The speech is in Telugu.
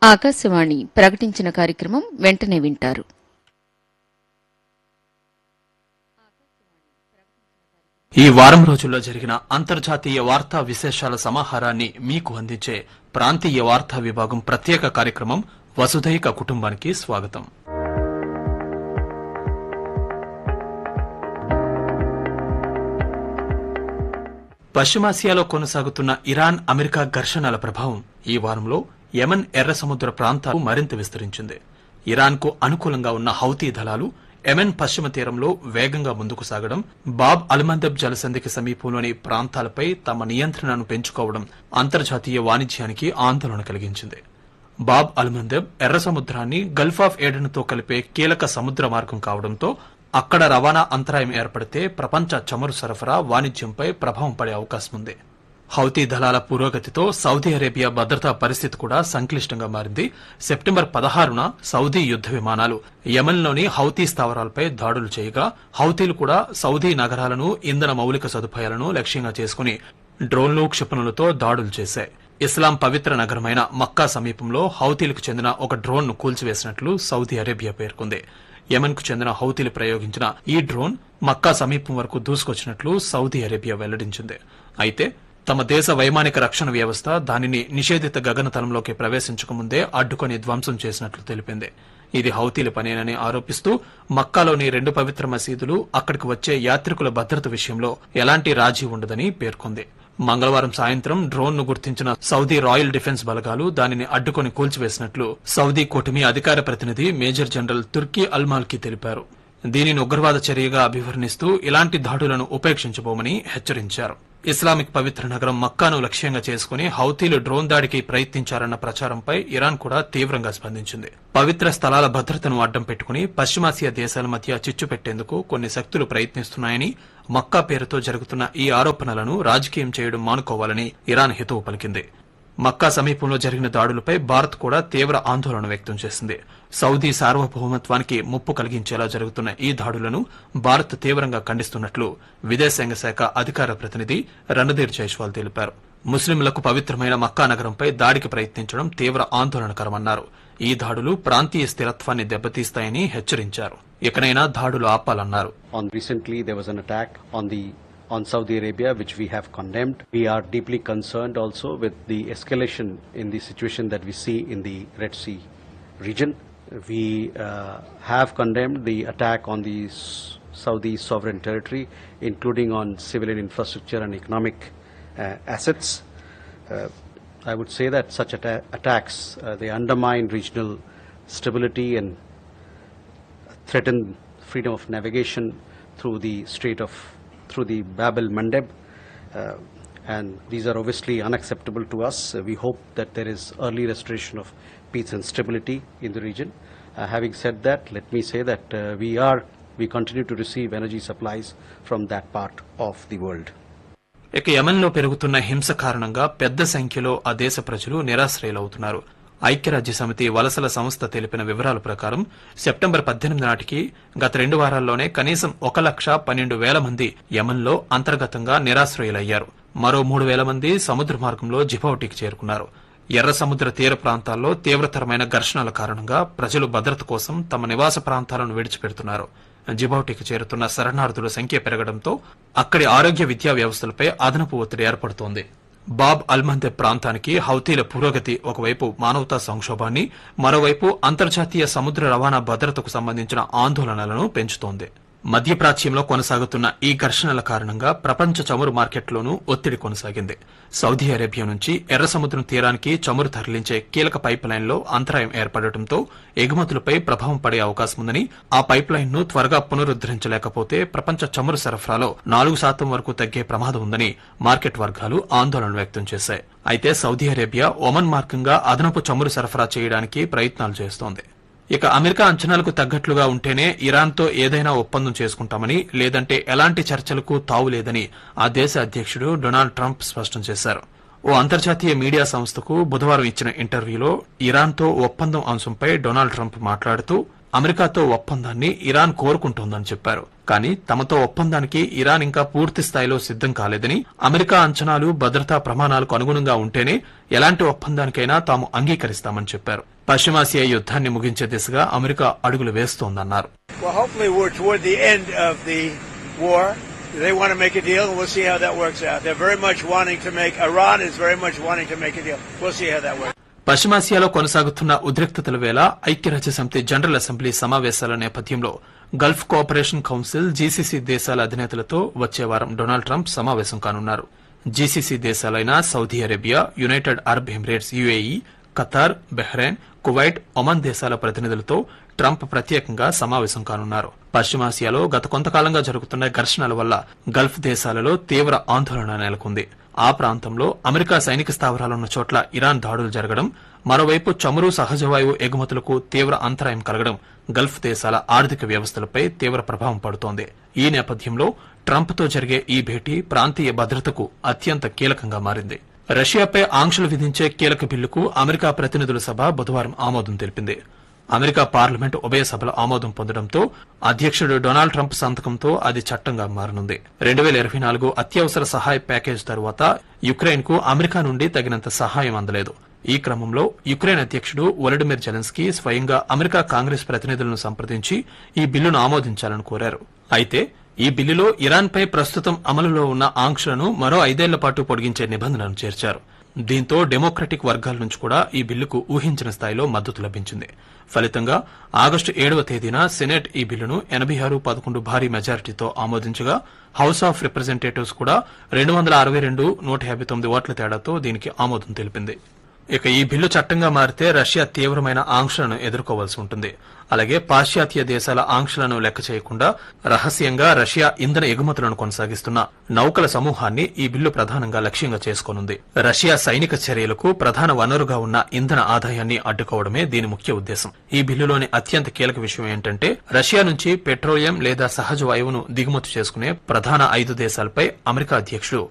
ఆకాశవాణి ప్రకటించిన కార్యక్రమం వెంటనే వింటారు ఈ వారం రోజుల్లో జరిగిన అంతర్జాతీయ వార్తా విశేషాల సమాహారాన్ని మీకు అందించే ప్రాంతీయ వార్తా విభాగం ప్రత్యేక కార్యక్రమం వసుధైక కుటుంబానికి స్వాగతం పశ్చిమాసియాలో కొనసాగుతున్న ఇరాన్ అమెరికా ఘర్షణల ప్రభావం ఈ వారంలో యెమెన్ ఎర్ర సముద్ర ప్రాంతాలు మరింత విస్తరించింది ఇరాన్కు అనుకూలంగా ఉన్న హౌతీ దళాలు యెమెన్ పశ్చిమ తీరంలో వేగంగా ముందుకు సాగడం బాబ్ అల్మందబ్ జలసంధికి సమీపంలోని ప్రాంతాలపై తమ నియంత్రణను పెంచుకోవడం అంతర్జాతీయ వాణిజ్యానికి ఆందోళన కలిగించింది బాబ్ అల్మందబ్ ఎర్ర సముద్రాన్ని గల్ఫ్ ఆఫ్ ఏడెన్తో కలిపే కీలక సముద్ర మార్గం కావడంతో అక్కడ రవాణా అంతరాయం ఏర్పడితే ప్రపంచ చమురు సరఫరా వాణిజ్యంపై ప్రభావం పడే అవకాశం ఉంది హౌతీ దళాల పురోగతితో సౌదీ అరేబియా భద్రతా పరిస్థితి కూడా సంక్లిష్టంగా మారింది సెప్టెంబర్ పదహారున సౌదీ యుద్ద విమానాలు యెమెన్లోని హౌతీ స్థావరాలపై దాడులు చేయగా హౌతీలు కూడా సౌదీ నగరాలను ఇంధన మౌలిక సదుపాయాలను లక్ష్యంగా చేసుకుని డ్రోన్లు క్షిపణులతో దాడులు చేశాయి ఇస్లాం పవిత్ర నగరమైన మక్కా సమీపంలో హౌతీలకు చెందిన ఒక డ్రోన్ ను కూల్చివేసినట్లు సౌదీ అరేబియా పేర్కొంది యెమెన్ కు చెందిన హౌతీలు ప్రయోగించిన ఈ డ్రోన్ మక్కా సమీపం వరకు దూసుకొచ్చినట్లు సౌదీ అరేబియా వెల్లడించింది అయితే తమ దేశ వైమానిక రక్షణ వ్యవస్థ దానిని నిషేధిత గగనతలంలోకి ప్రవేశించకముందే అడ్డుకొని ధ్వంసం చేసినట్లు తెలిపింది ఇది హౌతీల పనేనని ఆరోపిస్తూ మక్కాలోని రెండు పవిత్ర మసీదులు అక్కడికి వచ్చే యాత్రికుల భద్రత విషయంలో ఎలాంటి రాజీ ఉండదని పేర్కొంది మంగళవారం సాయంత్రం డ్రోన్ ను గుర్తించిన సౌదీ రాయల్ డిఫెన్స్ బలగాలు దానిని అడ్డుకొని కూల్చివేసినట్లు సౌదీ కూటమి అధికార ప్రతినిధి మేజర్ జనరల్ తుర్కీ అల్మాల్కి తెలిపారు దీనిని ఉగ్రవాద చర్యగా అభివర్ణిస్తూ ఇలాంటి దాడులను ఉపేక్షించబోమని హెచ్చరించారు ఇస్లామిక్ పవిత్ర నగరం మక్కాను లక్ష్యంగా చేసుకుని హౌతీలు డ్రోన్ దాడికి ప్రయత్నించారన్న ప్రచారంపై ఇరాన్ కూడా తీవ్రంగా స్పందించింది పవిత్ర స్థలాల భద్రతను అడ్డం పెట్టుకుని పశ్చిమాసియా దేశాల మధ్య చిచ్చు పెట్టేందుకు కొన్ని శక్తులు ప్రయత్నిస్తున్నాయని మక్కా పేరుతో జరుగుతున్న ఈ ఆరోపణలను రాజకీయం చేయడం మానుకోవాలని ఇరాన్ హితవు పలికింది మక్కా సమీపంలో జరిగిన దాడులపై భారత్ కూడా తీవ్ర ఆందోళన వ్యక్తం చేసింది సౌదీ సార్వభౌమత్వానికి ముప్పు కలిగించేలా జరుగుతున్న ఈ దాడులను భారత్ తీవ్రంగా ఖండిస్తున్నట్లు విదేశాంగ శాఖ అధికార ప్రతినిధి రణధీర్ జైస్వాల్ తెలిపారు ముస్లింలకు పవిత్రమైన మక్కా నగరంపై దాడికి ప్రయత్నించడం తీవ్ర ఆందోళనకరమన్నారు ఈ దాడులు ప్రాంతీయ స్థిరత్వాన్ని దెబ్బతీస్తాయని హెచ్చరించారు ఇకనైనా దాడులు ఆపాలన్నారు On recently, there was an attack on the on Saudi Arabia, which we have condemned. We are deeply concerned also with the escalation in the situation that we see in the Red Sea region. We uh, have condemned the attack on the S- Saudi sovereign territory, including on civilian infrastructure and economic uh, assets. Uh, I would say that such atta- attacks uh, they undermine regional stability and threaten freedom of navigation through the Strait of, through the Bab el Mandeb. Uh, and these are obviously unacceptable to us. Uh, we hope that there is early restoration of peace and stability in the region. Uh, having said that, let me say that uh, we are, we continue to receive energy supplies from that part of the world. ఇక యెమెన్లో పెరుగుతున్న హింస కారణంగా పెద్ద సంఖ్యలో ఆ దేశ ప్రజలు నిరాశ్రయులవుతున్నారు ఐక్యరాజ్య సమితి వలసల సంస్థ తెలిపిన వివరాల ప్రకారం సెప్టెంబర్ పద్దెనిమిది నాటికి గత రెండు వారాల్లోనే కనీసం ఒక లక్ష పన్నెండు వేల మంది యెమెన్లో అంతర్గతంగా నిరాశ్రయులయ్యారు మరో మూడు వేల మంది సముద్ర మార్గంలో జిబౌటికి చేరుకున్నారు ఎర్ర సముద్ర తీర ప్రాంతాల్లో తీవ్రతరమైన ఘర్షణల కారణంగా ప్రజలు భద్రత కోసం తమ నివాస ప్రాంతాలను విడిచిపెడుతున్నారు జిబౌటికి చేరుతున్న శరణార్థుల సంఖ్య పెరగడంతో అక్కడి ఆరోగ్య విద్యా వ్యవస్థలపై అదనపు ఒత్తిడి ఏర్పడుతోంది బాబ్ అల్మందె ప్రాంతానికి హౌతీల పురోగతి ఒకవైపు మానవతా సంక్షోభాన్ని మరోవైపు అంతర్జాతీయ సముద్ర రవాణా భద్రతకు సంబంధించిన ఆందోళనలను పెంచుతోంది మధ్యప్రాచ్యంలో కొనసాగుతున్న ఈ ఘర్షణల కారణంగా ప్రపంచ చమురు మార్కెట్లోనూ ఒత్తిడి కొనసాగింది సౌదీ అరేబియా నుంచి ఎర్ర సముద్రం తీరానికి చమురు తరలించే కీలక పైప్ లైన్లో అంతరాయం ఏర్పడటంతో ఎగుమతులపై ప్రభావం పడే అవకాశం ఉందని ఆ పైప్ లైన్ ను త్వరగా పునరుద్దరించలేకపోతే ప్రపంచ చమురు సరఫరాలో నాలుగు శాతం వరకు తగ్గే ప్రమాదం ఉందని మార్కెట్ వర్గాలు ఆందోళన వ్యక్తం చేశాయి అయితే సౌదీ అరేబియా ఒమన్ మార్గంగా అదనపు చమురు సరఫరా చేయడానికి ప్రయత్నాలు చేస్తోంది ఇక అమెరికా అంచనాలకు తగ్గట్లుగా ఉంటేనే ఇరాన్తో ఏదైనా ఒప్పందం చేసుకుంటామని లేదంటే ఎలాంటి చర్చలకు తావు లేదని ఆ దేశ అధ్యక్షుడు డొనాల్డ్ ట్రంప్ స్పష్టం చేశారు ఓ అంతర్జాతీయ మీడియా సంస్థకు బుధవారం ఇచ్చిన ఇంటర్వ్యూలో ఇరాన్తో ఒప్పందం అంశంపై డొనాల్డ్ ట్రంప్ మాట్లాడుతూ అమెరికాతో ఒప్పందాన్ని ఇరాన్ కోరుకుంటోందని చెప్పారు కానీ తమతో ఒప్పందానికి ఇరాన్ ఇంకా పూర్తి స్థాయిలో సిద్దం కాలేదని అమెరికా అంచనాలు భద్రతా ప్రమాణాలకు అనుగుణంగా ఉంటేనే ఎలాంటి ఒప్పందానికైనా తాము అంగీకరిస్తామని చెప్పారు పశ్చిమాసియా యుద్ధాన్ని ముగించే దిశగా అమెరికా అడుగులు వేస్తోందన్నారు Well, hopefully we're toward the end of the war. They want to make a deal, and we'll see how that works out. They're very much wanting to make, Iran is very much wanting to make a deal. We'll see how that works. పశ్చిమాసియాలో కొనసాగుతున్న ఉద్రిక్తతల వేళ ఐక్యరాజ్య సమితి జనరల్ అసెంబ్లీ సమావేశాల నేపథ్యంలో గల్ఫ్ కోఆపరేషన్ కౌన్సిల్ జీసీసీ దేశాల అధినేతలతో వచ్చే వారం డొనాల్డ్ ట్రంప్ సమావేశం కానున్నారు జీసీసీ దేశాలైన Saudi Arabia United Arab Emirates UAE Qatar Bahrain Kuwait Oman దేశాల ప్రతినిధులతో ట్రంప్ ప్రత్యేకంగా సమావేశం కానున్నారు పశ్చిమాసియాలో గత కొంతకాలంగా జరుగుతున్న ఘర్షణల వల్ల గల్ఫ్ దేశాలలో తీవ్ర ఆందోళన నెలకొంది ఆ ప్రాంతంలో అమెరికా సైనిక స్థావరాలున్న చోట్ల ఇరాన్ దాడులు జరగడం మరోవైపు చమురు సహజవాయువు ఎగుమతులకు తీవ్ర అంతరాయం కలగడం గల్ఫ్ దేశాల ఆర్థిక వ్యవస్థలపై తీవ్ర ప్రభావం పడుతోంది ఈ నేపథ్యంలో ట్రంప్తో జరిగే ఈ భేటీ ప్రాంతీయ భద్రతకు అత్యంత కీలకంగా మారింది రష్యాపై ఆంక్షలు విధించే కీలక బిల్లుకు అమెరికా ప్రతినిధుల సభ బుధవారం ఆమోదం తెలిపింది అమెరికా పార్లమెంట్ ఉభయ సభల ఆమోదం పొందడంతో అధ్యక్షుడు డొనాల్డ్ ట్రంప్ సంతకంతో అది చట్టంగా మారనుంది రెండు వేల ఇరవై నాలుగు అత్యవసర సహాయ ప్యాకేజ్ తరువాత యుక్రెయిన్ కు అమెరికా నుండి తగినంత సహాయం అందలేదు ఈ క్రమంలో యుక్రెయిన్ అధ్యక్షుడు వొలడిమిర్ జెలెన్స్కీ స్వయంగా అమెరికా కాంగ్రెస్ ప్రతినిధులను సంప్రదించి ఈ బిల్లును ఆమోదించాలని కోరారు అయితే ఈ బిల్లులో ఇరాన్పై ప్రస్తుతం అమలులో ఉన్న ఆంక్షలను మరో ఐదేళ్ల పాటు పొడిగించే నిబంధనను చేర్చారు దీంతో డెమోక్రటిక్ వర్గాల నుంచి కూడా ఈ బిల్లుకు ఊహించిన స్థాయిలో మద్దతు లభించింది ఫలితంగా ఆగస్టు ఏడవ తేదీన సెనెట్ ఈ బిల్లును ఎనభై ఆరు పదకొండు భారీ మెజారిటీతో ఆమోదించగా హౌస్ ఆఫ్ రిప్రజెంటేటివ్స్ కూడా రెండు వందల అరవై రెండు నూట యాభై తొమ్మిది ఓట్ల తేడాతో దీనికి ఆమోదం తెలిపింది ఇక ఈ బిల్లు చట్టంగా మారితే రష్యా తీవ్రమైన ఆంక్షలను ఎదుర్కోవాల్సి ఉంటుంది అలాగే పాశ్చాత్య దేశాల ఆంక్షలను లెక్క చేయకుండా రహస్యంగా రష్యా ఇంధన ఎగుమతులను కొనసాగిస్తున్న నౌకల సమూహాన్ని ఈ బిల్లు ప్రధానంగా లక్ష్యంగా చేసుకోనుంది రష్యా సైనిక చర్యలకు ప్రధాన వనరుగా ఉన్న ఇంధన ఆదాయాన్ని అడ్డుకోవడమే దీని ముఖ్య ఉద్దేశం ఈ బిల్లులోని అత్యంత కీలక విషయం ఏంటంటే రష్యా నుంచి పెట్రోలియం లేదా సహజ వాయువును దిగుమతి చేసుకునే ప్రధాన ఐదు దేశాలపై అమెరికా అధ్యక్షుడు